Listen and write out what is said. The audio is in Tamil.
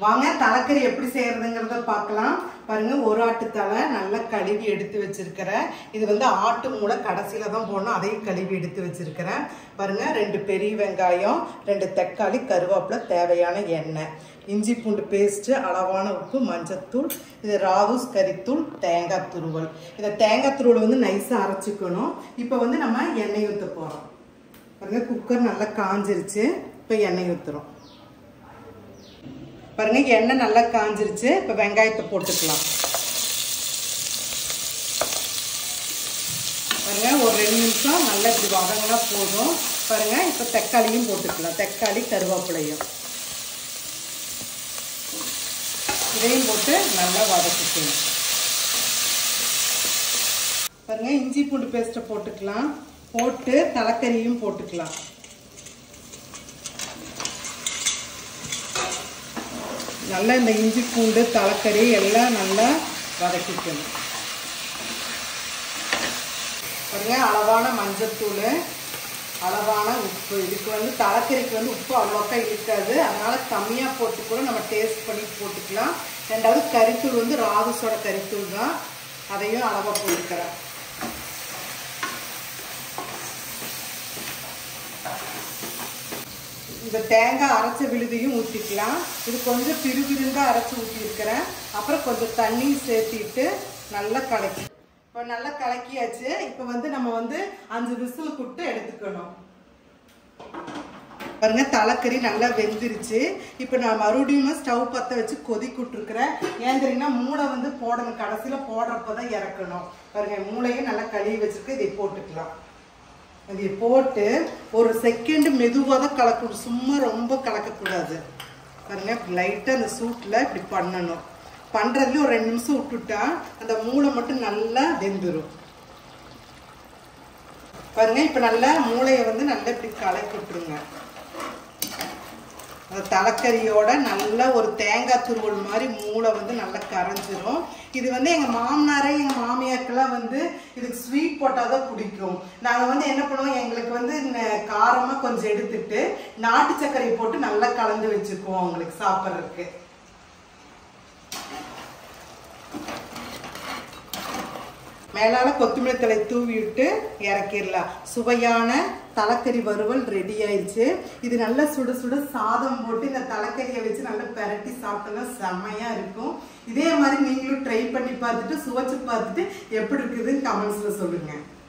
வாங்க தலைக்கறி எப்படி செய்யறதுங்கிறத பார்க்கலாம் பாருங்க ஒரு ஆட்டு தலை நல்லா கழுவி எடுத்து வச்சிருக்கிறேன் இது வந்து ஆட்டு மூளை கடைசியில தான் போடணும் அதையும் கழுவி எடுத்து வச்சிருக்கிறேன் பாருங்க ரெண்டு பெரிய வெங்காயம் ரெண்டு தக்காளி கருவேப்பிலை தேவையான எண்ணெய் இஞ்சி பூண்டு பேஸ்ட்டு அளவான உப்பு மஞ்சத்தூள் இது ராவுஸ் கறித்தூள் தேங்காய் துருவல் இதை தேங்காய் துருவல் வந்து நைஸாக அரைச்சிக்கணும் இப்போ வந்து நம்ம எண்ணெய் ஊற்ற போகிறோம் பாருங்க குக்கர் நல்லா காஞ்சிருச்சு இப்போ எண்ணெய் ஊற்றுறோம் பாருங்க எண்ணெய் நல்லா காஞ்சிருச்சு இப்போ வெங்காயத்தை போட்டுக்கலாம் பாருங்க ஒரு ரெண்டு நிமிஷம் நல்லா இப்படி வதங்கினா போதும் பாருங்க இப்போ தக்காளியும் போட்டுக்கலாம் தக்காளி கருவேப்பிலையும் இதையும் போட்டு நல்லா வதக்கிக்கணும் பாருங்க இஞ்சி பூண்டு பேஸ்ட்டை போட்டுக்கலாம் போட்டு தலைக்கறியும் போட்டுக்கலாம் நல்லா இந்த இஞ்சி பூண்டு தலைக்கறி எல்லாம் நல்லா வதக்கிக்கணும் பாருங்க அளவான மஞ்சத்தூள் அளவான உப்பு இதுக்கு வந்து தலைக்கறிக்கு வந்து உப்பு அவ்வளோக்கா இருக்காது அதனால கம்மியாக போட்டு கூட நம்ம டேஸ்ட் பண்ணி போட்டுக்கலாம் ரெண்டாவது கறித்தூள் வந்து ராகுஸோட கறித்தூள் தான் அதையும் அளவாக போட்டுக்கிறேன் இந்த தேங்காய் அரைச்ச விழுதையும் ஊற்றிக்கலாம் இது கொஞ்சம் பிறுபிருந்தாக அரைச்சி ஊற்றிருக்கிறேன் அப்புறம் கொஞ்சம் தண்ணி சேர்த்திட்டு நல்லா கலக்கி இப்போ நல்லா கலக்கியாச்சு இப்போ வந்து நம்ம வந்து அஞ்சு விசில் விட்டு எடுத்துக்கணும் பாருங்க தலைக்கறி நல்லா வெந்துருச்சு இப்போ நான் மறுபடியும் ஸ்டவ் பற்ற வச்சு கொதிக்க விட்டுருக்குறேன் ஏன் தெரியுங்கன்னா மூளை வந்து போடணும் கடைசியில் போடுறப்ப தான் இறக்கணும் பாருங்க மூளையும் நல்லா கழுவி வச்சுருக்கு இதை போட்டுக்கலாம் இதை போட்டு ஒரு செகண்ட் மெதுவாக தான் கலக்கணும் சும்மா ரொம்ப கலக்கக்கூடாது பாருங்க லைட்டாக அந்த சூட்டில் இப்படி பண்ணணும் பண்ணுறதுல ஒரு ரெண்டு நிமிஷம் விட்டுட்டா அந்த மூளை மட்டும் நல்லா வெந்துடும் பாருங்க இப்போ நல்லா மூளையை வந்து நல்லா இப்படி கலக்கி விட்டுருங்க அந்த தலைக்கறியோட நல்லா ஒரு தேங்காய் துருவல் மாதிரி மூளை வந்து நல்லா கரைஞ்சிரும் இது வந்து எங்கள் மாமனாரே எங்கள் மாமியாருக்கெல்லாம் வந்து இதுக்கு ஸ்வீட் போட்டால் தான் பிடிக்கும் நாங்கள் வந்து என்ன பண்ணுவோம் எங்களுக்கு வந்து காரமாக கொஞ்சம் எடுத்துட்டு நாட்டு சர்க்கரை போட்டு நல்லா கலந்து வச்சுக்குவோம் அவங்களுக்கு சாப்பிட்றதுக்கு மேலால கொத்தமல்லி தலை தூவி விட்டு இறக்கிடலாம் சுவையான தலைக்கறி வறுவல் ரெடி ஆயிடுச்சு இது நல்லா சுட சுட சாதம் போட்டு இந்த தலைக்கறியை வச்சு நல்லா பெரட்டி சாப்பிட்டோம்னா செம்மையா இருக்கும் இதே மாதிரி நீங்களும் ட்ரை பண்ணி பார்த்துட்டு சுவைச்சு பார்த்துட்டு எப்படி இருக்குதுன்னு கமெண்ட்ஸ்ல சொல்லுங்க